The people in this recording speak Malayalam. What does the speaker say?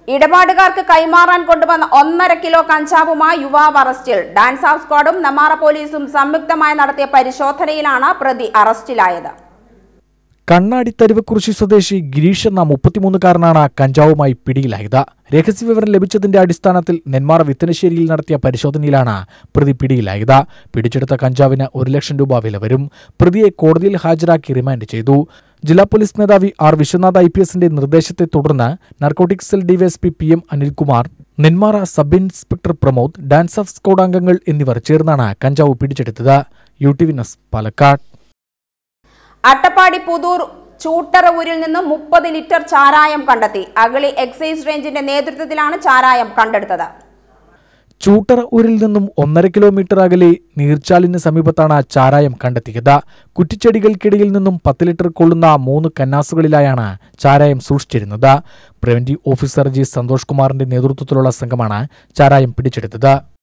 ഇടപാടുകാർക്ക് കൈമാറാൻ കൊണ്ടുവന്ന ഒന്നര കിലോ കഞ്ചാവുമായി യുവാവ് അറസ്റ്റിൽ ഡാൻസ് ഓഫ് സ്ക്വാഡും നമാറ പോലീസും സംയുക്തമായി നടത്തിയ പരിശോധനയിലാണ് പ്രതി അറസ്റ്റിലായത് കണ്ണാടി തരുവക്കുറിശി സ്വദേശി ഗിരീഷ് എന്ന മുപ്പത്തിമൂന്നുകാരനാണ് കഞ്ചാവുമായി പിടിയിലായത് രഹസ്യവിവരം ലഭിച്ചതിന്റെ അടിസ്ഥാനത്തിൽ നെന്മാറ വിത്തനശ്ശേരിയിൽ നടത്തിയ പരിശോധനയിലാണ് പ്രതി പിടിയിലായത് പിടിച്ചെടുത്ത കഞ്ചാവിന് ഒരു ലക്ഷം രൂപ വില വരും പ്രതിയെ കോടതിയിൽ ഹാജരാക്കി റിമാൻഡ് ചെയ്തു ജില്ലാ പോലീസ് മേധാവി ആർ വിശ്വനാഥ് ഐ പി എസിന്റെ നിർദ്ദേശത്തെ തുടർന്ന് narcotic cell DYSP P M Anilkumar Nenmara sub inspector Pramod DANSAF squad അംഗങ്ങൾ എന്നിവർ ചേർന്നാണ് കഞ്ചാവ് പിടിച്ചെടുത്തത് U T V news Palakkad Attappadi Puthur Chuttara ഊരിൽ നിന്ന് മുപ്പത് ലിറ്റർ ചാരായം കണ്ടെത്തി അഗളി എക്സൈസ് റേഞ്ചിന്റെ നേതൃത്വത്തിലാണ് ചാരായം കണ്ടെടുത്തത് ചൂട്ടറ ഊരിൽ നിന്നും ഒന്നര കിലോമീറ്റർ അകലെ നീർച്ചാലിന് സമീപത്താണ് ചാരായം കണ്ടെത്തിയത് കുറ്റിച്ചെടികൾക്കിടയിൽ നിന്നും പത്ത് ലിറ്റർ കൊള്ളുന്ന മൂന്ന് കന്നാസുകളിലായാണ് ചാരായം സൂക്ഷിച്ചിരുന്നത് പ്രിവന്റീവ് ഓഫീസർ ജി സന്തോഷ് കുമാറിന്റെ നേതൃത്വത്തിലുള്ള സംഘമാണ് ചാരായം പിടിച്ചെടുത്തത്